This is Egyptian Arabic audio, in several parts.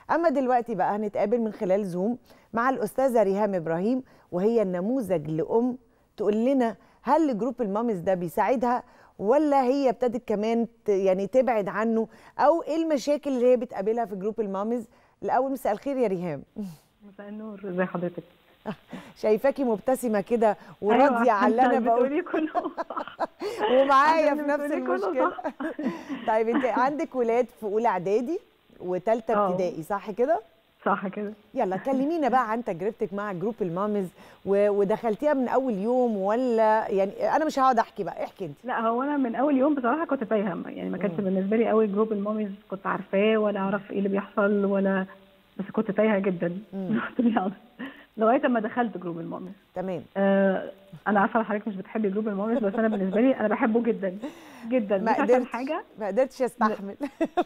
اما دلوقتي بقى هنتقابل من خلال زوم مع الاستاذه ريهام ابراهيم وهي النموذج لام تقول لنا هل جروب المامز ده بيساعدها ولا هي ابتدت كمان ت- يعني تبعد عنه او ايه المشاكل اللي هي بتقابلها في جروب المامز الاول مساء الخير يا ريهام مساء النور ازي حضرتك شايفاكي مبتسمه كده وراضيه على اللي انا بقول بتقولي كله صح ومعايا عشان في نفس بتقولي كله المشكله صح. طيب انت عندك ولاد في اولى اعدادي وثالثه اه. ابتدائي صح كده صح كده يلا كلمينا بقى عن تجربتك مع جروب المامز و- ودخلتيها من اول يوم ولا يعني انا مش هقعد احكي بقى احكي انت لا هو انا من اول يوم بصراحه كنت تايهه يعني ما كانش مم. بالنسبه لي قوي جروب الماميز كنت عارفاه ولا اعرف ايه اللي بيحصل ولا بس كنت تايهه جدا مم. to be honest. لغايه اما دخلت جروب الماميز تمام آه انا عارفه إن حضرتك مش بتحبي جروب الماميز بس انا بالنسبه لي انا بحبه جدا جدا ما مش عشان قدرتش حاجه ما قدرتش استحمل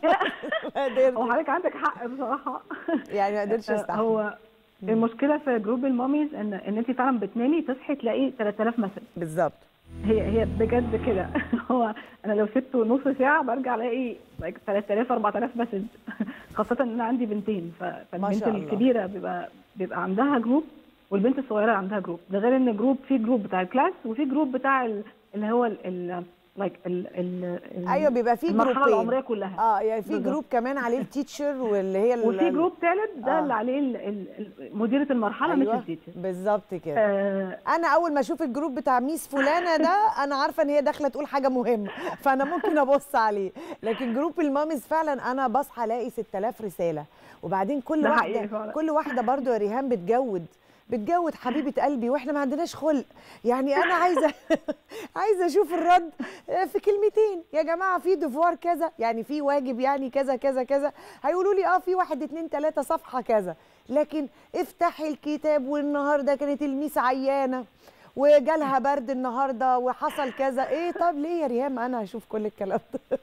ما هو قدرتش حضرتك عندك حق بصراحه يعني ما قدرتش آه، استحمل هو مم. المشكله في جروب الماميز ان ان انت فعلا بتنامي تصحي تلاقي 3000 مسج بالظبط هي هي بجد كده هو انا لو سبت نص ساعه برجع الاقي like 3000 4000 مسج خاصه ان انا عندي بنتين ف- فالبنت شاء الله. الكبيره بيبقى بيبقى عندها جروب والبنت الصغيره عندها جروب ده غير ان جروب في جروب بتاع الكلاس وفي جروب بتاع ال- اللي هو ال ال like ال ال ال- ايوه بيبقى في المرحله جروبين العمريه كلها اه يعني في بالظبط. جروب كمان عليه التيتشر واللي هي ال- وفي جروب ثالث ده آه. اللي عليه ال- ال- ال- مديره المرحله مش أيوة، التيتشر بالظبط كده آه انا اول ما اشوف الجروب بتاع ميس فلانه ده انا عارفه ان هي داخله تقول حاجه مهمه فانا ممكن ابص عليه لكن جروب المامز فعلا انا بصحى الاقي 6000 رساله وبعدين كل ده حقيقي واحده فعلا. كل واحده برضو يا ريهام بتجود بتجود حبيبه قلبي واحنا ما عندناش خلق يعني انا عايزه عايزه اشوف الرد في كلمتين يا جماعه في دفوار كذا يعني في واجب يعني كذا كذا كذا هيقولوا لي اه في واحد اتنين تلاته صفحه كذا لكن افتحي الكتاب والنهارده كانت الميس عيانه وجالها برد النهارده وحصل كذا ايه طب ليه يا ريهام انا هشوف كل الكلام ده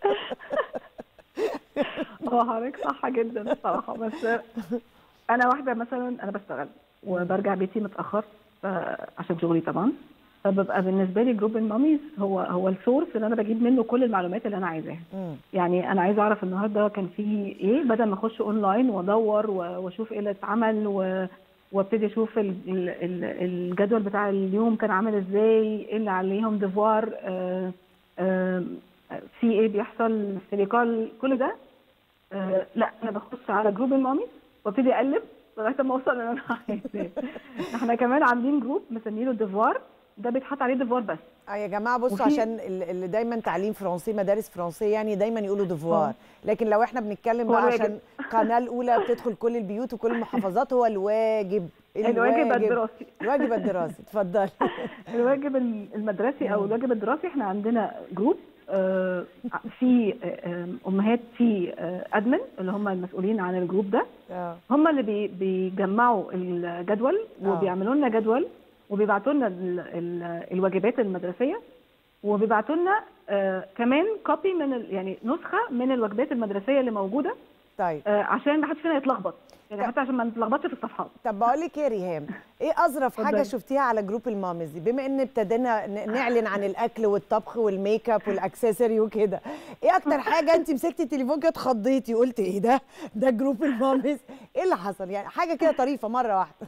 هو حضرتك صح جدا الصراحه بس انا واحده مثلا انا بشتغل وبرجع بيتي متاخر ف- عشان شغلي طبعا فببقى بالنسبه لي جروب الماميز هو هو السورس اللي انا بجيب منه كل المعلومات اللي انا عايزاها مم. يعني يعني انا عايزه اعرف النهارده كان في ايه بدل ما اخش اونلاين وادور و- واشوف ايه اللي اتعمل و- وابتدي اشوف ال- ال- ال- الجدول بتاع اليوم كان عامل ازاي ايه اللي عليهم ديفوار آه، آه، في ايه بيحصل في ليكال كل ده آه، لا انا بخش على جروب المامي وابتدي اقلب لغايه ما اوصل اللي انا عايزاه احنا كمان عاملين جروب مسمينه ديفوار ده بيتحط عليه ديفوار بس اه يا جماعه بصوا وفي- عشان ال- اللي دايما تعليم فرنسي مدارس فرنسيه يعني دايما يقولوا ديفوار لكن لو احنا بنتكلم هو بقى الواجب. عشان قناه الاولى بتدخل كل البيوت وكل المحافظات هو الواجب الواجب الدراسي الواجب الدراسي اتفضلي الواجب المدرسي او مم. الواجب الدراسي احنا عندنا جروب آه، في آه، امهات في آه، ادمن اللي هم المسؤولين عن الجروب ده اه هم اللي بي- بيجمعوا الجدول آه. وبيعملوا لنا جدول وبيبعتوا لنا ال- ال- الواجبات المدرسيه وبيبعتوا لنا آه، كمان كوبي من ال- يعني نسخه من الواجبات المدرسيه اللي موجوده طيب آه، عشان ما حدش فينا يتلخبط يعني طب- حتى عشان ما نتلخبطش في الصفحات طب بقول لك ايه يا ريهام ايه اظرف حاجه اتفضلي. شفتيها على جروب المامز دي بما ان ابتدينا ن- نعلن عن الاكل والطبخ والميك اب والاكسسوري وكده ايه اكتر حاجه انت مسكتي التليفون كده اتخضيتي قلتي ايه ده ده جروب المامز ايه اللي حصل يعني حاجه كده طريفه مره واحده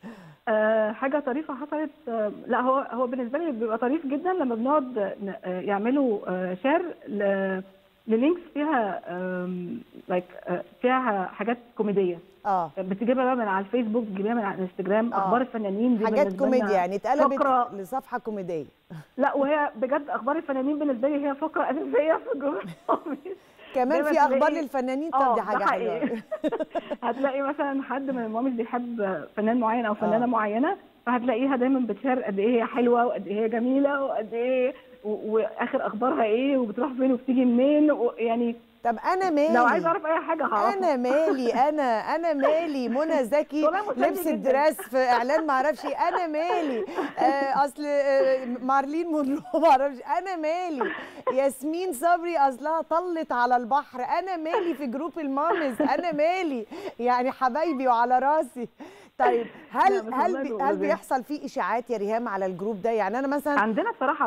آه، حاجة طريفة حصلت آه، لا هو هو بالنسبة لي بيبقى طريف جدا لما بنقعد ن- آه، يعملوا شير للينكس فيها لايك فيها حاجات كوميدية اه بتجيبها بقى من على الفيسبوك بتجيبها من على الانستجرام آه. اخبار الفنانين دي حاجات بالنسبة لنا كوميديا يعني اتقلبت فقرة لصفحه كوميديه لا وهي بجد اخبار الفنانين بالنسبة لي هي فقرة اساسية في جروب الخميس. كمان دايما في اخبار تلاقي- للفنانين طب اه دي ده حاجه حقيقي. حلوه هتلاقي مثلا حد من الماميز بيحب فنان معين او فنانه آه. معينه فهتلاقيها دايما بتشير قد ايه هي حلوه وقد ايه هي جميله وقد ايه و- واخر اخبارها ايه وبتروح فين وبتيجي منين يعني طب انا مالي لو عايزه اعرف اي حاجه هعرفها انا مالي انا انا مالي منى زكي والله مسلي لبس جداً. الدراس في اعلان ما اعرفش إيه. انا مالي آه اصل آه مارلين مونرو ما اعرفش انا مالي ياسمين صبري اصلها طلت على البحر انا مالي في جروب المامز انا مالي يعني حبايبي وعلى راسي طيب لا، هل بس هل والله بي بيبقوا هل لذيذ. بيحصل فيه اشاعات يا ريهام على الجروب ده يعني انا مثلا عندنا بصراحه لا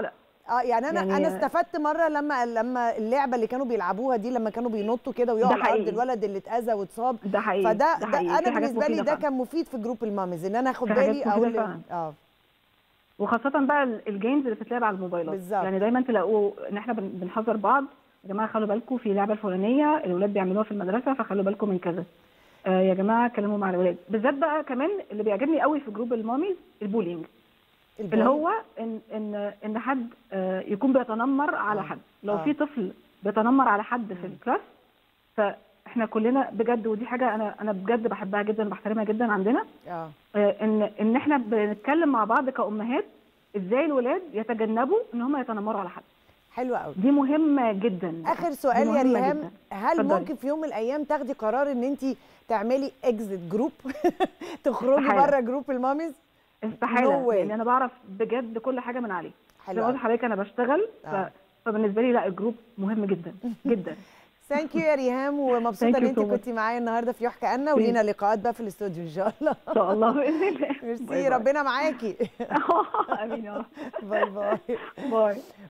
اه يعني انا يعني- انا استفدت مره لما لما اللعبه اللي كانوا بيلعبوها دي لما كانوا بينطوا كده ويقعوا ده على الارض حقيقي. الولد اللي اتاذى واتصاب ده حقيقي فده ده ده حقيقي. انا في حاجات بالنسبه لي مفيدة ده فعلا. كان مفيد في جروب الماميز ان انا اخد في حاجات بالي مفيدة اقول فعلا. اه وخاصة بقى ال- الجيمز اللي بتتلعب على الموبايلات بالظبط. يعني دايما تلاقوا ان احنا بن- بنحذر بعض يا جماعة خلوا بالكم في لعبة الفلانية الولاد بيعملوها في المدرسة فخلوا بالكم من كذا آه يا جماعة اتكلموا مع الولاد بالذات بقى كمان اللي بيعجبني قوي في جروب الماميز البولينج اللي البولينج. هو ان ان ان حد آه، يكون بيتنمر على آه. حد لو آه. في طفل بيتنمر على حد في الكلاس فاحنا كلنا بجد ودي حاجه انا انا بجد بحبها جدا وبحترمها جدا عندنا اه آه، ان ان احنا بنتكلم مع بعض كامهات ازاي الولاد يتجنبوا ان هم يتنمروا على حد حلو قوي دي مهمه جدا اخر دي سؤال يا مهمة ريهام جداً. هل اتفضلي. ممكن في يوم من الايام تاخدي قرار ان انت تعملي اكزيت جروب تخرجي استحالة. بره جروب الماميز استحاله No way. لان انا بعرف بجد كل حاجه من عليه زي حلو ما قلت قوي لحضرتك انا بشتغل آه. ف... فبالنسبه لي لا الجروب مهم جدا جدا ثانك يو يا ريهام ومبسوطه Thank ان you انت so much. كنتي معايا النهارده في يحكى عنا ولينا لقاءات بقى في الاستوديو ان شاء الله ان شاء الله باذن الله باي ميرسي باي. ربنا معاكي امين يا رب باي باي باي